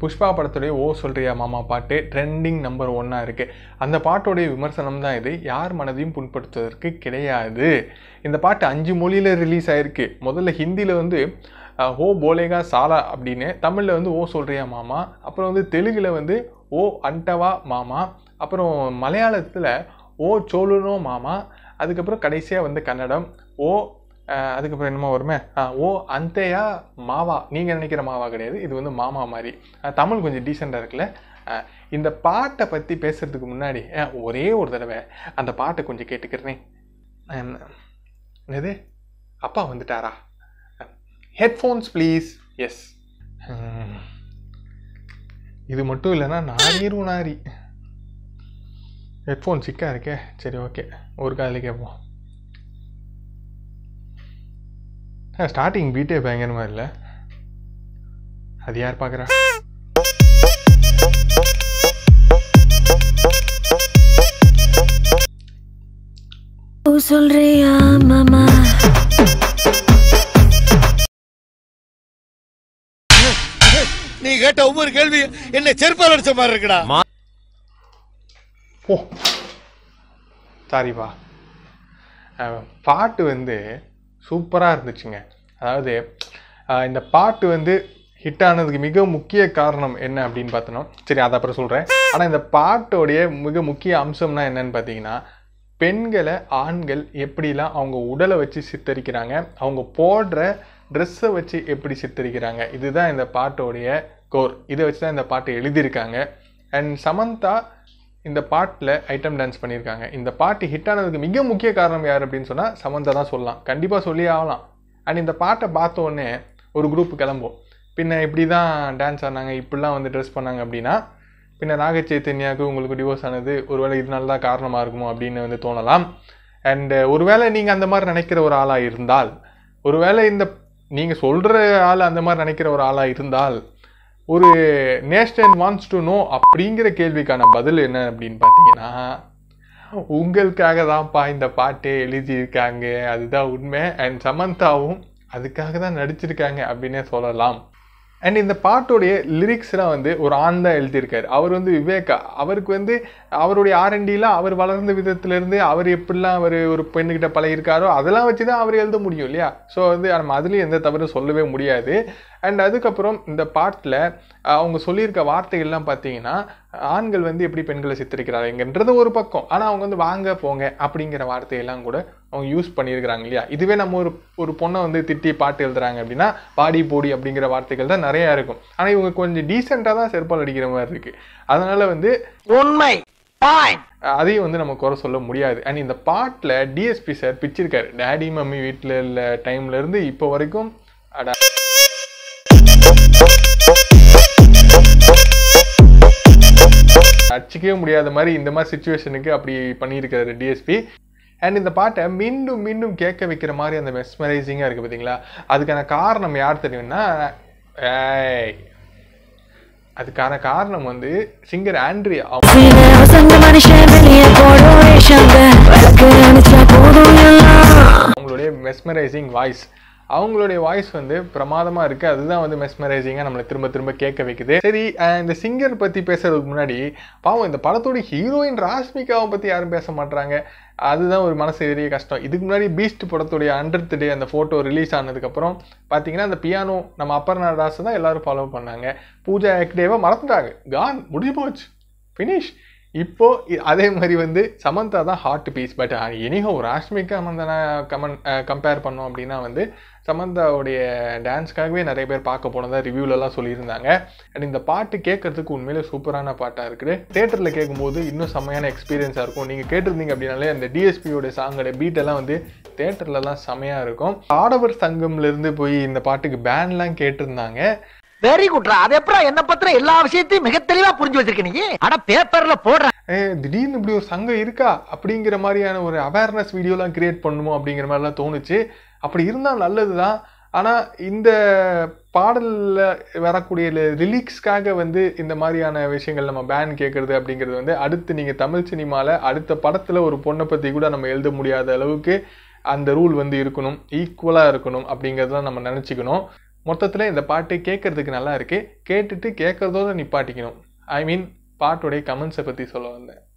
புஷ்பா படத்துடைய ஓ சொல்றியா மாமா பாட்டு ட்ரெண்டிங் நம்பர் ஒன்னாக இருக்குது அந்த பாட்டோடைய விமர்சனம் தான் இது யார் மனதையும் புண்படுத்துவதற்கு கிடையாது இந்த பாட்டு அஞ்சு மொழியில் ரிலீஸ் ஆயிருக்கு முதல்ல ஹிந்தியில் வந்து அஹ், ஓ போலேகா சாலா அப்படின்னு தமிழில் வந்து ஓ சொல்றியா மாமா அப்புறம் வந்து தெலுங்கில் வந்து ஓ அண்டவா மாமா அப்புறம் மலையாளத்தில் ஓ சோழுனோ மாமா அதுக்கப்புறம் கடைசியாக வந்து கன்னடம் ஓ அஹ், அதுக்கப்புறம் என்னமோ வருமே ஆ, ஓ அந்தையா மாவா நீங்கள் நினைக்கிற மாவா கிடையாது இது வந்து மாமா மாதிரி அஹ், தமிழ் கொஞ்சம் டீசெண்டாக இருக்குல்ல அஹ், இந்த பாட்டை பற்றி பேசுறதுக்கு முன்னாடி அஹ், ஒரே ஒரு தடவை அந்த பாட்டை கொஞ்சம் கேட்டுக்கிறேன் அஹ், என்னது அப்பா வந்துட்டாரா ஹெட்ஃபோன்ஸ் ப்ளீஸ் எஸ் இது மட்டும் இல்லைன்னா நாரீரும் நாரி ஹெட்ஃபோன் சிக்கா இருக்கே சரி ஓகே ஒரு காதில் கேட்போம் ஸ்டார்டிங் பீட்டே பயங்கரமா இல்லை அது யார் பார்க்குறா ஓ சொல்றியா மாமா நீ கேட்ட ஒவ்வொரு கேள்வி என்ன செருப்பால் அடிச்ச மாதிரி இருக்குடா ஓ சாரிப்பா அஹ், பாட்டு வந்து சூப்பராக இருந்துச்சுங்க அதாவது அஹ், இந்த பாட்டு வந்து ஹிட் ஆனதுக்கு மிக முக்கிய காரணம் என்ன அப்படின்னு பார்த்தோன்னா சரி அதை அப்புறம் சொல்கிறேன் ஆனால் இந்த பாட்டோடைய மிக முக்கிய அம்சம்னா என்னன்னு பார்த்தீங்கன்னா பெண்களை ஆண்கள் எப்படிலாம் அவங்க உடலை வச்சு சித்தரிக்கிறாங்க அவங்க போடுற ட்ரெஸ்ஸை வச்சு எப்படி சித்தரிக்கிறாங்க இதுதான் இந்த பாட்டோடைய கோர் இதை வச்சு தான் இந்த பாட்டை எழுதியிருக்காங்க அண்ட் சமந்தா இந்த பாட்டில் ஐட்டம் டான்ஸ் பண்ணியிருக்காங்க இந்த பாட்டு ஹிட் ஆனதுக்கு மிக முக்கிய காரணம் யார் அப்படின்னு சொன்னால் சமந்தா தான் சொல்லலாம் கண்டிப்பாக சொல்லி ஆகலாம் அண்ட் இந்த பாட்டை பார்த்த உடனே ஒரு குரூப் கிளம்பும் பின்ன இப்படி தான் டான்ஸ் ஆனாங்க இப்படிலாம் வந்து ட்ரெஸ் பண்ணாங்க அப்படின்னா பின்ன நாக சைத்தன்யாவுக்கு உங்களுக்கு டிவோர்ஸ் ஆனது ஒருவேளை இதனால தான் காரணமாக இருக்குமோ அப்படின்னு வந்து தோணலாம் அண்ட் ஒருவேளை நீங்கள் அந்த மாதிரி நினைக்கிற ஒரு ஆளாக இருந்தால் ஒருவேளை இந்த நீங்கள் சொல்கிற ஆள் அந்த மாதிரி நினைக்கிற ஒரு ஆளாக இருந்தால் ஒரு நேஷன் வாண்ட்ஸ் டு நோ அப்படிங்கிற கேள்விக்கான பதில் என்ன அப்படின்னு பார்த்தீங்கன்னா உங்களுக்காக தான்ப்பா இந்த பாட்டே எழுதியிருக்காங்க அதுதான் உண்மை அண்ட் சமந்தாவும் அதுக்காக தான் நடிச்சிருக்காங்க அப்படின்னே சொல்லலாம் அண்ட் இந்த பாட்டோடைய லிரிக்ஸ்லாம் வந்து ஒரு ஆண் தான் எழுதியிருக்காரு அவர் வந்து விவேகா அவருக்கு வந்து அவருடைய ஆர்என்டியில் அவர் வளர்ந்த விதத்துலேருந்து அவர் எப்படிலாம் அவர் ஒரு பெண்ணுக்கிட்ட பழகிருக்காரோ அதெல்லாம் வச்சு தான் அவர் எழுத முடியும் இல்லையா ஸோ வந்து நம்ம அதுலேயும் எந்த தவறும் சொல்லவே முடியாது அண்ட் அதுக்கப்புறம் இந்த பாட்டில் அவங்க சொல்லியிருக்க வார்த்தைகள்லாம் பார்த்தீங்கன்னா ஆண்கள் வந்து எப்படி பெண்களை சித்தரிக்கிறாங்கன்றது ஒரு பக்கம் ஆனால் அவங்க வந்து வாங்க போங்க அப்படிங்கிற வார்த்தையெல்லாம் கூட அவங்க யூஸ் பண்ணியிருக்கிறாங்க இல்லையா இதுவே நம்ம ஒரு ஒரு பொண்ணை வந்து திட்டி பாட்டு எழுதுறாங்க அப்படின்னா பாடி போடி அப்படிங்கிற வார்த்தைகள் தான் நிறையா இருக்கும் ஆனால் இவங்க கொஞ்சம் டீசெண்டாக தான் செருப்பால் அடிக்கிற மாதிரி இருக்கு அதனால வந்து உண்மை பாயிண்ட் அதையும் வந்து நம்ம குறை சொல்ல முடியாது அண்ட் இந்த பாட்டில் டிஎஸ்பி சார் பிச்சிருக்காரு டேடி மம்மி வீட்டில் உள்ள டைம்ல இருந்து இப்போ வரைக்கும் அட அடிச்சிக்கவே முடியாத மாதிரி இந்த மாதிரி சுச்சுவேஷனுக்கு அப்படி பண்ணியிருக்காரு டிஎஸ்பி அண்ட் இந்த பாட்டை மீண்டும் மீண்டும் கேட்க வைக்கிற மாதிரி அந்த மெஸ்மரைசிங்காக இருக்குது பார்த்தீங்களா அதுக்கான காரணம் யார் தெரியும்னா ஏய் அதுக்கான காரணம் வந்து சிங்கர் ஆண்ட்ரியா அவங்க சீன வசந்த மனுஷன் வெளியே போடும் ரேஷங்க விளக்கு அணைச்சா போதும் எல்லாம் அவங்களுடைய மெஸ்மரைசிங் வாய்ஸ் அவங்களுடைய வாய்ஸ் வந்து பிரமாதமாக இருக்குது அதுதான் வந்து மெஸ்மரைசிங்காக நம்மளை திரும்ப திரும்ப கேட்க வைக்குது சரி அஹ் இந்த சிங்கர் பற்றி பேசுறதுக்கு முன்னாடி பாவம் இந்த படத்தோட ஹீரோயின் ராஷ்மிகாவை பற்றி யாரும் பேச மாட்றாங்க அதுதான் ஒரு மனசு பெரிய கஷ்டம் இதுக்கு முன்னாடி பீஸ்ட் படத்துடைய ஹண்ட்ரட் டே அந்த ஃபோட்டோ ரிலீஸ் ஆனதுக்கப்புறம் பார்த்தீங்கன்னா அந்த பியானோ நம்ம அப்பர்ணா தாஸ் தான் எல்லாரும் ஃபாலோ பண்ணாங்க பூஜா ஆக்டேவை மறந்துட்டாங்க கான் முடிஞ்சு போச்சு ஃபினிஷ் இப்போ இ- அதே மாதிரி வந்து சமந்தா தான் heart piece but anyhow Rashmika Mandanna common compare பண்ணோம் அப்படின்னா வந்து சமந்தாவுடைய டான்ஸ்க்காகவே நிறைய பேர் பார்க்க போனதா ரிவ்யூலலாம் சொல்லியிருந்தாங்க அண்ட் இந்த பாட்டு கேட்கறதுக்கு உண்மையிலே சூப்பரான பாட்டாக இருக்குது தேட்டரில் கேட்கும்போது இன்னும் செம்மையான எக்ஸ்பீரியன்ஸாக இருக்கும் நீங்கள் கேட்டிருந்தீங்க அப்படின்னாலே அந்த டிஎஸ்பியோட சாங்கோட பீட் எல்லாம் வந்து தேட்டர்லலாம் செமையாக இருக்கும் ஆடவர் சங்கம்லேருந்து போய் இந்த பாட்டுக்கு பேன்லாம் கேட்டிருந்தாங்க வெரி குட்ரா அது எப்பறம் என்ன பத்திர எல்லா விஷயத்தையும் மிக தெளிவா புரிஞ்சு வச்சிருக்க நீ அட பேப்பர்ல போடுற ஏ திடீர்னு இப்படி ஒரு சங்கம் இருக்கா அப்படிங்கிற மாதிரியான ஒரு அவேர்னஸ் வீடியோலாம் கிரியேட் பண்ணுமோ அப்படிங்கிற மாதிரிலாம் தோணுச்சு அப்படி இருந்தால் நல்லது தான் ஆனால் இந்த பாடலில் வரக்கூடிய ரிலீக்ஸ்க்காக வந்து இந்த மாதிரியான விஷயங்கள் நம்ம பேன் கேட்குறது அப்படிங்கிறது வந்து அடுத்து நீங்கள் தமிழ் சினிமாவில் அடுத்த படத்தில் ஒரு பொண்ணை பற்றி கூட நம்ம எழுத முடியாத அளவுக்கு அந்த ரூல் வந்து இருக்கணும் ஈக்குவலாக இருக்கணும் அப்படிங்கிறத நம்ம நினச்சிக்கணும் மொத்தத்தில் இந்த பாட்டு கேட்கறதுக்கு நல்லா இருக்கு கேட்டுட்டு கேட்கறதோட நிப்பாட்டிக்கணும் ஐ மீன் பாட்டுடைய கமெண்ட்ஸை பற்றி சொல்ல வந்தேன்